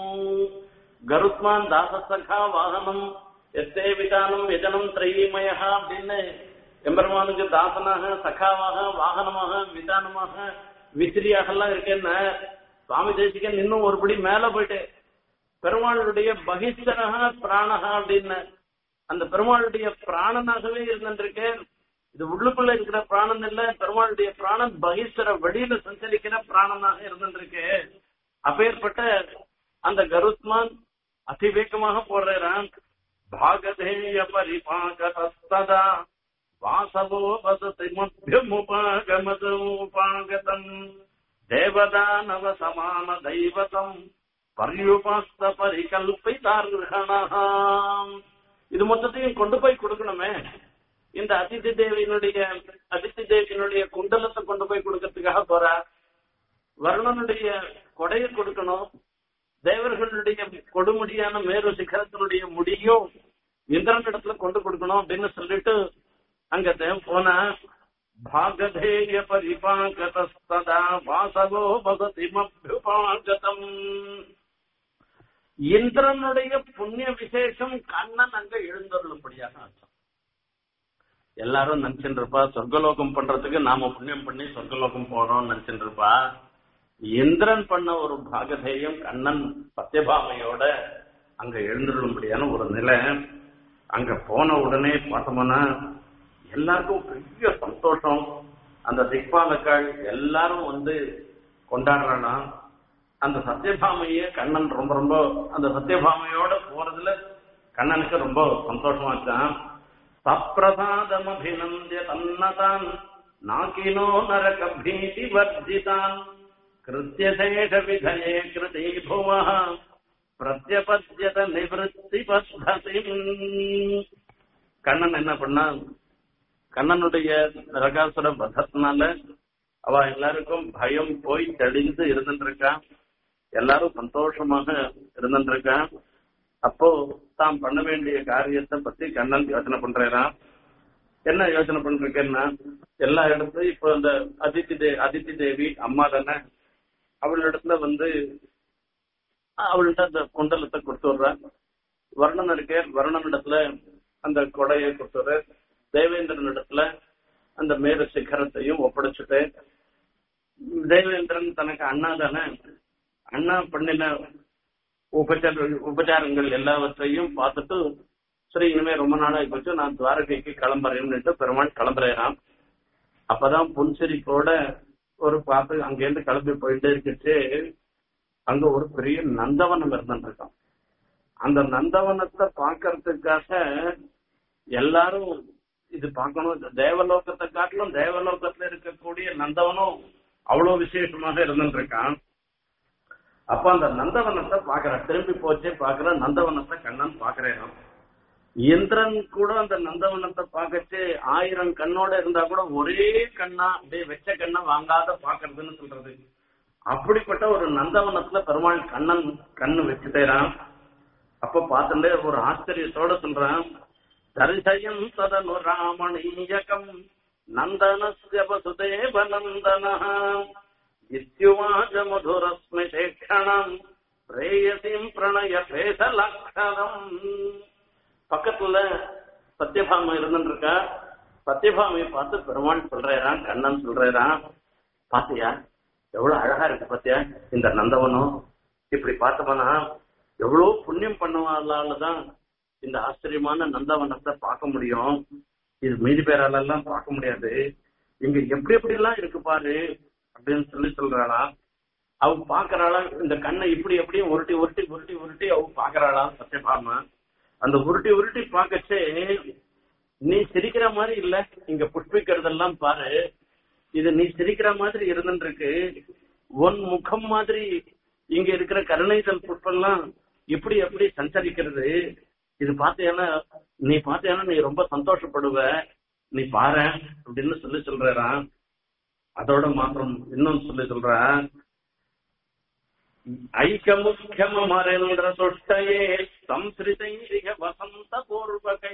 Speaker 1: கருத்மான் தாசசகா வாகனம் எத்தே விதானம் யஜனம் திரைமயா அப்படின்னு எம்பெருமானுக்கு தாசனாக சகாவாக வாகனமாக விதானமாக விசிறியாக எல்லாம் இருக்கேன்னு சுவாமி தேசிகன் இன்னும் ஒருபடி மேல போயிட்டு பெருமாளுடைய பகிஷ்டனகா பிராணகா அப்படின்னு அந்த பெருமாளுடைய பிராணனாகவே இருந்திருக்கேன் இது உள்ளுக்குள்ள இருக்கிற பிராணன் இல்ல பெருமாளுடைய பிராணன் பகிஷ்டர வெளியில சஞ்சரிக்கிற பிராணனாக இருந்திருக்கு அப்பேற்பட்ட அந்த கருத்மான் அதிவேகமாக போடுறான் பாகதேய பரிபாகதஸ்ததா வாசவோ வசதி மத்தியமுபாகமதுபாகதம் தேவதானவ சமான தெய்வதம் பரியுபாஸ்த பரிகல்பிதார்ஹணாம் இது மொத்தத்தையும் கொண்டு போய் கொடுக்கணுமே இந்த அதித்தி தேவியினுடைய அதித்தி தேவியினுடைய குண்டலத்தை கொண்டு போய் கொடுக்கறதுக்காக போறா வருணனுடைய கொடையை கொடுக்கணும் தேவர்களுடைய கொடுமுடியான மேரு சிகரத்தினுடைய முடியும் இந்திரன் இடத்துல கொண்டு கொடுக்கணும் அப்படின்னு சொல்லிட்டு அங்க போனா பாகதேய பரிபாகதஸ்ததா வாசவோ வசதி மபியுபாகதம் இந்திரனுடைய புண்ணிய விசேஷம் கண்ணன் அங்க எழுந்தருளும்படியாக அர்த்தம் எல்லாரும் நினைச்சுட்டு இருப்பா சொர்க்கலோகம் பண்றதுக்கு நாம புண்ணியம் பண்ணி சொர்க்கலோகம் போறோம்னு நினைச்சுட்டு இருப்பா இந்திரன் பண்ண ஒரு பாகதேயம் கண்ணன் சத்யபாமையோட அங்க எழுந்துரும்படியான ஒரு நிலை அங்க போன உடனே பார்த்தோம்னா எல்லாருக்கும் பெரிய சந்தோஷம் அந்த திக்பாலக்காள் எல்லாரும் வந்து கொண்டாடுறானா அந்த சத்யபாமைய கண்ணன் ரொம்ப ரொம்ப அந்த சத்யபாமையோட போறதுல கண்ணனுக்கு ரொம்ப சந்தோஷமா இருக்கான் சப்பிரசாதம் அபிநந்திய தன்னதான் நாக்கினோ நரக பீதி வர்ஜிதான் கிருத்தியசேஷ விதயே கிருதி புவ பிரத்யபத்யத நிவத்தி பத்தி கண்ணன் என்ன பண்ணா கண்ணனுடைய நரகாசுர வதத்தினால அவ எல்லாருக்கும் பயம் போய் தெளிந்து இருந்துருக்கா எல்லாரும் சந்தோஷமாக இருந்துருக்கா அப்போ தாம் பண்ண வேண்டிய காரியத்தை பத்தி கண்ணன் யோசனை பண்றாராம் என்ன யோசனை பண்றேன்னா எல்லா இடத்துலயும் இப்போ இந்த அதித்தி தே அதித்தி தேவி அம்மா தானே அவளிடத்துல வந்து அவள்கிட்ட அந்த குண்டலத்தை கொடுத்து விடுறா வருணன் இருக்கே வருணன் இடத்துல அந்த கொடையை கொடுத்துரு தேவேந்திரன் இடத்துல அந்த மேல சிகரத்தையும் ஒப்படைச்சுட்டு தேவேந்திரன் தனக்கு அண்ணா தானே அண்ணா பண்ணின உபச்சார உபச்சாரங்கள் எல்லாவற்றையும் பார்த்துட்டு சரி இனிமே ரொம்ப நாளாகி போச்சு நான் துவாரகைக்கு கிளம்புறேன்னுட்டு பெருமாள் கிளம்புறேன் அப்பதான் புன்சிரிப்போட ஒரு பார்த்து அங்கேருந்து கிளம்பி போயிட்டே இருந்துச்சு அங்க ஒரு பெரிய நந்தவனம் இருந்துருக்கான் அந்த நந்தவனத்தை பாக்குறதுக்காக எல்லாரும் இது பார்க்கணும் தேவலோகத்தை காட்டிலும் தேவலோகத்துல இருக்கக்கூடிய நந்தவனம் அவ்வளவு விசேஷமாக இருந்துருக்கான் அப்ப அந்த நந்தவனத்தை பாக்குற திரும்பி போச்சு பாக்குற நந்தவனத்தை கண்ணன் பாக்குறேன் இந்திரன் கூட அந்த நந்தவனத்தை பார்க்கச்சு ஆயிரம் கண்ணோட இருந்தா கூட ஒரே கண்ணா அப்படியே வெச்ச கண்ணா வாங்காத பாக்குறதுன்னு சொல்றது அப்படிப்பட்ட ஒரு நந்தவனத்துல பெருமாள் கண்ணன் கண்ணு வச்சுட்டேறான் அப்ப பார்த்துட்டே ஒரு ஆச்சரியத்தோட சொல்றான் தரிசயம் ததனு ராமணீயகம் நந்தனஸ்ய வசுதேவ நந்தன இத்யுவாஜ மதுரஸ்மிஷேஷணம் பிரேயசிம் பிரணய பேசலக்ஷரம் பக்கத்துல சத்யபாமா இருந்துருக்கா சத்யபாமையை பார்த்து பெருமாள் சொல்றான் கண்ணன் சொல்றான் பாத்தியா எவ்வளவு அழகா இருக்கு பாத்தியா இந்த நந்தவனம் இப்படி பார்த்தோம்னா எவ்வளவு புண்ணியம் பண்ணவாலாலதான் இந்த ஆச்சரியமான நந்தவனத்தை பார்க்க முடியும் இது மீதி பேரால எல்லாம் பார்க்க முடியாது இங்க எப்படி எப்படி எல்லாம் இருக்கு பாரு அப்படின்னு சொல்லி சொல்றாளா அவ பாக்குறாளா இந்த கண்ணை இப்படி எப்படியும் உருட்டி உருட்டி உருட்டி உருட்டி அவ பாக்குறாளா சத்யபாமா அந்த உருட்டி உருட்டி பார்க்கச்சே நீ சிரிக்கிற மாதிரி இல்ல இங்க புஷ்பிக்கிறதெல்லாம் பாரு இது நீ சிரிக்கிற மாதிரி இருந்துருக்கு உன் முகம் மாதிரி இங்க இருக்கிற கருணைதல் புஷ்பெல்லாம் இப்படி எப்படி சஞ்சரிக்கிறது இது பார்த்தேன்னா நீ பார்த்தேன்னா நீ ரொம்ப சந்தோஷப்படுவ நீ பாரு அப்படின்னு சொல்லி சொல்றான் அதோட மாத்திரம் இன்னும் சொல்லி சொல்ற ஐக்கமுக்கியமரேந்திர துஷ்டயே சம்ஸ்ரிதைரிக வசந்த பூர்வகை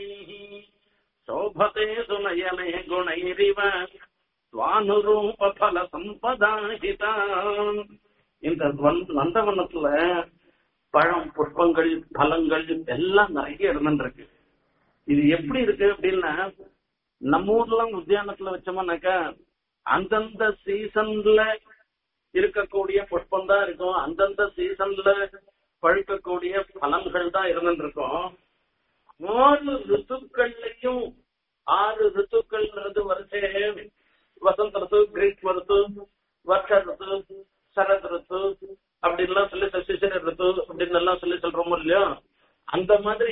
Speaker 1: சோபதே சுனயனே குணைரிவ சுவானுரூப பல சம்பதாகிதான் இந்த வன்- நந்தவனத்துல பழம் புஷ்பங்கள் பழங்கள் எல்லாம் நிறைய இருந்துருக்கு இது எப்படி இருக்கு அப்படின்னா நம்ம ஊர்ல உத்தியானத்துல வச்சோம்னாக்கா அந்தந்த சீசன்ல இருக்கக்கூடிய புஷ்பம் தான் இருக்கும் அந்தந்த சீசன்ல பழுக்கக்கூடிய பலன்கள் தான் இருந்துருக்கும் ஆறு ரித்துக்கள்லையும் ஆறு ரித்துக்கள்ன்றது வரிசை வசந்த ரித்து கிரீக் ரித்து வருஷ ரித்து சரத் ரித்து அப்படின்லாம் சொல்லி சிசிர ரித்து அப்படின்னு எல்லாம் சொல்லி சொல்றோமோ இல்லையோ அந்த மாதிரி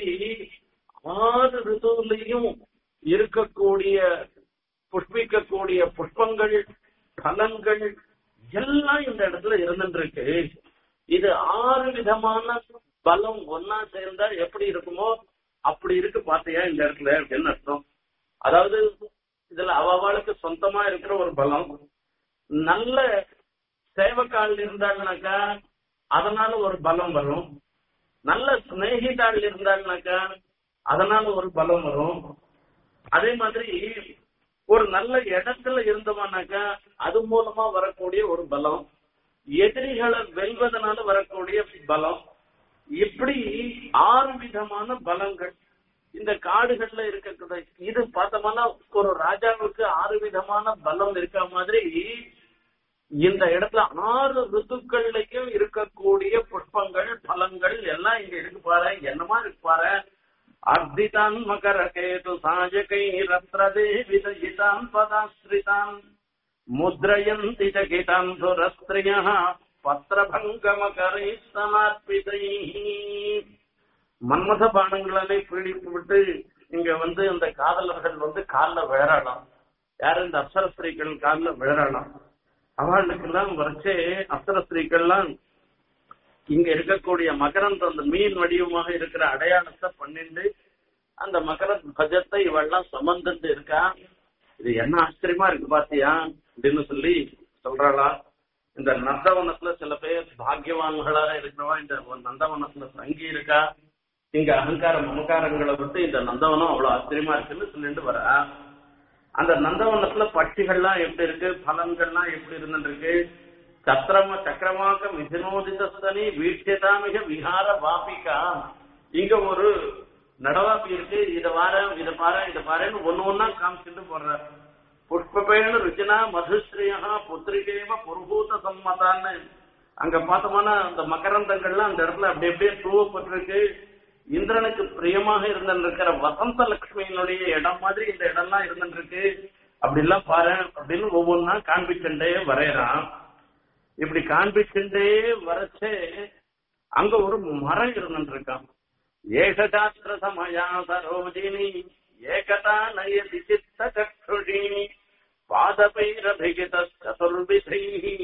Speaker 1: ஆறு ரித்துலையும் இருக்கக்கூடிய புஷ்பிக்கக்கூடிய புஷ்பங்கள் பலன்கள் எல்லாம் இந்த இடத்துல இருந்துட்டு இருக்கு இது ஆறு விதமான பலம் ஒன்னா சேர்ந்தா எப்படி இருக்குமோ அப்படி இருக்கு பாத்தியா இந்த இடத்துல அப்படின்னு அர்த்தம் அதாவது இதுல அவளுக்கு சொந்தமா இருக்கிற ஒரு பலம் நல்ல சேவக்கால் இருந்தாள்னாக்கா அதனால ஒரு பலம் வரும் நல்ல சிநேகிதாள் இருந்தாள்னாக்கா அதனால ஒரு பலம் வரும் அதே மாதிரி ஒரு நல்ல இடத்துல இருந்தோம்னாக்கா அது மூலமா வரக்கூடிய ஒரு பலம் எதிரிகளை வெல்வதனால வரக்கூடிய பலம் இப்படி ஆறு விதமான பலங்கள் இந்த காடுகள்ல இருக்கிறது இது பார்த்தோம்னா ஒரு ராஜாவுக்கு ஆறு விதமான பலம் இருக்க மாதிரி இந்த இடத்துல ஆறு ரித்துக்கள்லயும் இருக்கக்கூடிய புஷ்பங்கள் பலங்கள் எல்லாம் இங்க இருக்கு பாரு என்னமா இருக்கு பாரு அர்த்திதான் மகர கேது சாஜகை ரத்ரதே விதயிதான் பதாஸ்ரிதான் முத்ரயந்தி ஜகிதான் சுரஸ்திரிய பத்திரபங்கமகரை சமர்ப்பிதை மன்மத பானங்களை பீடித்து விட்டு இங்க வந்து இந்த காதலர்கள் வந்து காலில் விழறலாம் யாரு இந்த அப்சர ஸ்திரீகள் காலில் விழறலாம் அவளுக்கெல்லாம் வரைச்சே அப்சர ஸ்திரீகள்லாம் இங்க இருக்கக்கூடிய மகரந்த அந்த மீன் வடிவமாக இருக்கிற அடையாளத்தை பண்ணிட்டு அந்த மகர பஜத்தை இவெல்லாம் சுமந்துட்டு இருக்கா இது என்ன ஆச்சரியமா இருக்கு பாத்தியா அப்படின்னு சொல்லி சொல்றாளா இந்த நந்தவனத்துல சில பேர் பாக்கியவான்களாக இருக்கிறவா இந்த நந்தவனத்துல தங்கி இருக்கா இங்க அகங்கார மமகாரங்களை விட்டு இந்த நந்தவனம் அவ்வளவு ஆச்சரியமா இருக்குன்னு சொல்லிட்டு வரா அந்த நந்தவனத்துல பட்சிகள்லாம் எப்படி இருக்கு பலன்கள்லாம் எப்படி இருந்துருக்கு சத்திரம சக்கரமாக மிதினோதிதஸ்தனி வீட்சியதாமிக விஹார வாபிகா இங்க ஒரு நடவாப்பி இருக்கு இத வார இத பாரு இத பாருன்னு ஒண்ணு ஒன்னா காமிச்சுட்டு போடுற புஷ்பபேண ருச்சினா மதுஸ்ரீயா புத்திரிகேவ புருபூத சம்மதான்னு அங்க பார்த்தோம்னா அந்த மகரந்தங்கள்லாம் அந்த இடத்துல அப்படி அப்படியே தூவப்பட்டிருக்கு இந்திரனுக்கு பிரியமாக இருந்திருக்கிற வசந்த லட்சுமியினுடைய இடம் மாதிரி இந்த இடம்லாம் இருந்துருக்கு அப்படி எல்லாம் பாரு அப்படின்னு ஒவ்வொன்னா காண்பிச்சுட்டே வரையறான் இப்படி காண்பிச்சுட்டே வரைச்சே அங்க ஒரு மரம் இருந்துட்டு இருக்கான் ஏகசாஸ்திர சமயா சரோஜினி ஏகதா நயதி சித்த சக்ஷுஷி பாதபைரபிகித சதுர்விதை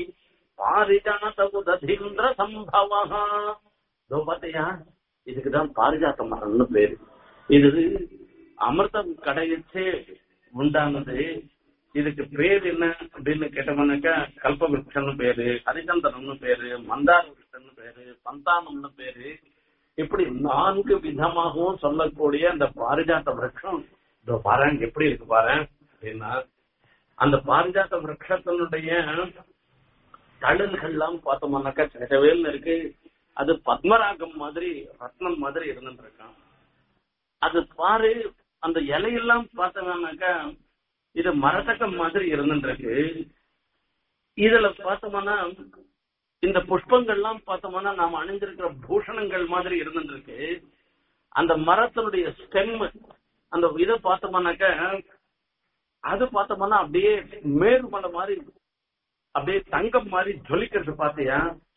Speaker 1: பாரிஜாத உததீந்திர சம்பவா பாத்தியா இதுக்குதான் பாரிஜாத்த மரம்னு பேரு இது அமிர்தம் கடையிச்சே உண்டானது இதுக்கு பேர் என்ன அப்படின்னு கேட்டோம்னாக்கா கல்ப விருட்சம்னு பேரு ஹரிச்சந்தனம்னு பேரு மந்தார விருட்சம்னு பேரு சந்தானம்னு பேரு இப்படி நான்கு விதமாகவும் சொல்லக்கூடிய அந்த பாரிஜாத்த விருட்சம் இதோ பாரு எப்படி இருக்கு பாரு அப்படின்னா அந்த பாரிஜாத்த விருட்சத்தினுடைய தழல்கள்லாம் பார்த்தோம்னாக்கா சிறவேல்னு இருக்கு அது பத்மராகம் மாதிரி ரத்னம் மாதிரி இருந்துட்டு இருக்கான் அது பாரு அந்த இலையெல்லாம் பார்த்தோம்னாக்கா இது மரத்தக்கம் மாதிரி இருந்துட்டு இருக்கு இதுல பார்த்தோம்னா இந்த புஷ்பங்கள்லாம் பார்த்தோம்னா நாம அணிஞ்சிருக்கிற பூஷணங்கள் மாதிரி இருந்துட்டு இருக்கு அந்த மரத்தினுடைய ஸ்டெம் அந்த இதை பார்த்தோம்னாக்க அது பார்த்தோம்னா அப்படியே மேருமலை மாதிரி அப்படியே தங்கம் மாதிரி ஜொலிக்கிறது பாத்தியா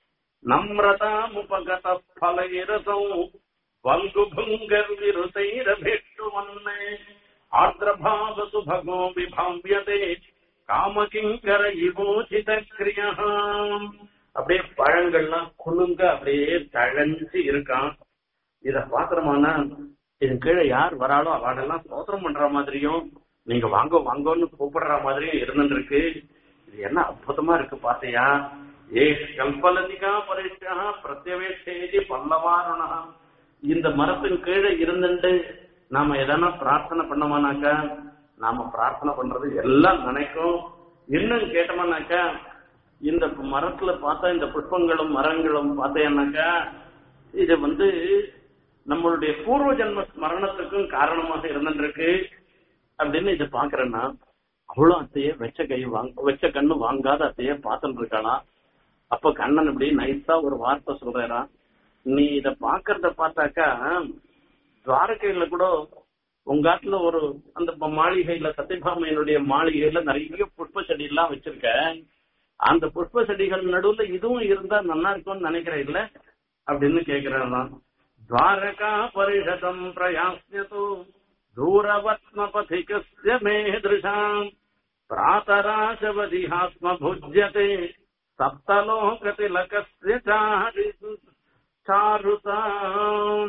Speaker 1: நம்ரதாமுபகத பலயிரசம் வங்குபுங்கர் விருதைரபேட்டுவன்னே ஆர்திரபாவ சுபகோ விபாவியதே காமகிங்கர இவோசித கிரியா அப்படியே பழங்கள்லாம் குலுங்க அப்படியே தழஞ்சு இருக்கான் இத பாத்திரமானா இது கீழே யார் வராளோ அவளெல்லாம் சோதனம் பண்ற மாதிரியும் நீங்க வாங்க வாங்கன்னு கூப்பிடுற மாதிரியும் இருந்துட்டு இருக்கு இது என்ன அற்புதமா இருக்கு பாத்தியா ஏ கல்பலதிகா பரிஷா பிரத்யவேஷேதி பல்லவாரணா இந்த மரத்தின் கீழே இருந்துட்டு நாம எதனா பிரார்த்தனை பண்ணோமானாக்கா நாம பிரார்த்தனை பண்றது எல்லாம் நினைக்கும் இன்னும் கேட்டோம்னாக்கா இந்த மரத்துல பார்த்தா இந்த புஷ்பங்களும் மரங்களும் பார்த்தேன்னாக்கா இது வந்து நம்மளுடைய பூர்வ ஜென்ம ஸ்மரணத்துக்கும் காரணமாக இருந்துருக்கு அப்படின்னு இது பாக்குறேன்னா அவ்வளவு அத்தைய வெச்ச கை வாங்க வெச்ச கண்ணு வாங்காத அத்தைய பார்த்துட்டு இருக்கானா அப்ப கண்ணன் இப்படி நைஸா ஒரு வார்த்தை சொல்றாரா நீ இத பாக்குறத பார்த்தாக்கா துவாரகையில கூட உங்க ஆத்துல ஒரு அந்த மாளிகையில சத்யபாமையனுடைய மாளிகையில நிறைய புஷ்ப செடி எல்லாம் வச்சிருக்க அந்த புஷ்ப செடிகள் நடுவுல இதுவும் இருந்தா நல்லா இருக்கும்னு நினைக்கிறேன் இல்ல அப்படின்னு கேக்குறேன் நான் துவாரகா பரிஷதம் பிரயாஸ்யது தூரவத்மபதிகஸ்ய மேதృశాம் பிராதராசவதிஹாஸ்ம புஜ்யதே சப்தலோகதிலகஸ்ய சாரி சாருதாம்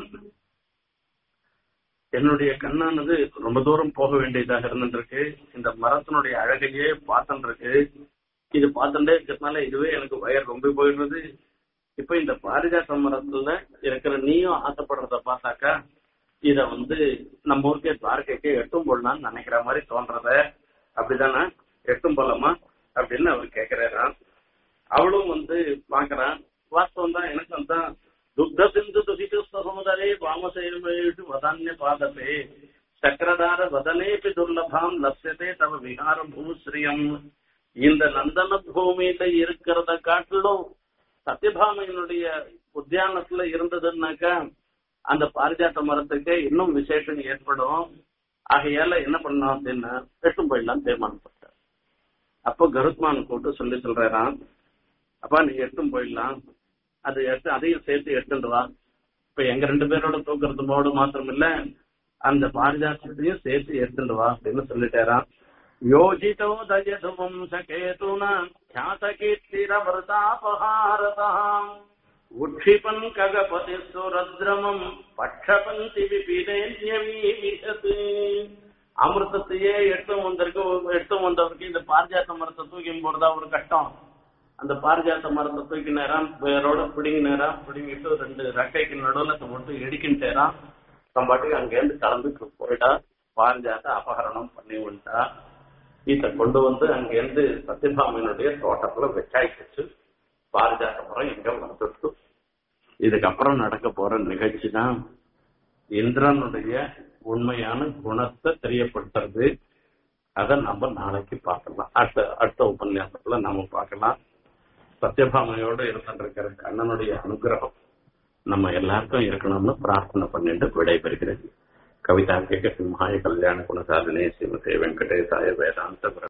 Speaker 1: என்னுடைய கண்ணானது ரொம்ப தூரம் போக வேண்டியதாக இருந்துருக்கு இந்த மரத்தினுடைய அழகையே பார்த்துட்டு இருக்கு இது பார்த்துட்டே இருக்கிறதுனால இதுவே எனக்கு வயர் ரொம்ப போயிடுறது இப்ப இந்த பாரிஜாத்த மரத்துல இருக்கிற நீயும் ஆசைப்படுறத பார்த்தாக்கா இத வந்து நம்ம ஊருக்கே துவாரகைக்கே எட்டும் போடலாம்னு நினைக்கிற மாதிரி தோன்றத அப்படிதானே எட்டும் போலாமா அப்படின்னு அவர் கேக்குறாராம் அவளும் வந்து பாக்குறான் வாஸ்தவம் தான் எனக்கு தான் துக்த சிந்து துசித்து சகோதரே வாமசேவேஷு வதான்ய பாதபே சக்கரதார வதனேபி துர்லபாம் லட்சத்தே தவ விகார பூஸ்ரீயம் இந்த நந்தன பூமியில இருக்கிறத காட்டிலும் சத்யபாமையினுடைய உத்தியானத்துல இருந்ததுன்னாக்கா அந்த பாரிஜாத்த மரத்துக்கு இன்னும் விசேஷம் ஏற்படும் ஆகையால என்ன பண்ணோம் அப்படின்னா எட்டும் போயிடலாம் தீர்மானப்பட்டார் அப்போ கருத்மான் கூப்பிட்டு சொல்லி சொல்றாராம் அப்பா நீ எட்டும் போயிடலாம் அது எடுத்து அதையும் சேர்த்து எடுத்துட்டு வா இப்ப எங்க ரெண்டு பேரோட தூக்குறது போடு மாத்திரம் இல்ல அந்த பாரிஜாத்தத்தையும் சேர்த்து எடுத்துட்டு வா அப்படின்னு சொல்லிட்டாராம் யோஜிதோ தயது வம்சகேதுனா ख्यात कीर्तिरमृतापहारताम् உட்சிபன் ககபதி சுரத்ரமம் பட்சபந்தி விபினேன்யமீவிஷத் அமிர்தத்தையே எடுத்து வந்திருக்கு எடுத்து வந்தவருக்கு இந்த பாரிஜாத்த மரத்தை தூக்கி போறதா ஒரு கஷ்டம் அந்த பாரிஜாத்த மரத்தை தூக்கி நேரம் வேரோட பிடிங்கி நேரம் பிடிங்கிட்டு ரெண்டு ரெக்கைக்கு நடுவில் மட்டும் இடிக்கின்றேரான் தன் பாட்டுக்கு அங்கேருந்து கிளம்பி போயிட்டா பாரிஜாத்த அபகரணம் பண்ணி விட்டா இத கொண்டு வந்து அங்கேருந்து சத்யபாமனுடைய தோட்டத்துல வச்சாயிடுச்சு பாரிஜாத்த மரம் எங்க வந்துட்டு இதுக்கப்புறம் நடக்க போற நிகழ்ச்சி தான் இந்திரனுடைய உண்மையான குணத்தை தெரியப்படுத்துறது அதை நம்ம நாளைக்கு பார்க்கலாம் அடுத்த அடுத்த உபன்யாசத்துல நாம பார்க்கலாம் சத்யபாமையோட இருந்திருக்கிற கண்ணனுடைய அனுகிரகம் நம்ம எல்லாருக்கும் இருக்கணும்னு பிரார்த்தனை பண்ணிட்டு விடைபெறுகிறேன் கவிதாங்கிக சிம்ஹாய கல்யாண குணசாலினே ஸ்ரீமதே வெங்கடேசாய வேதாந்த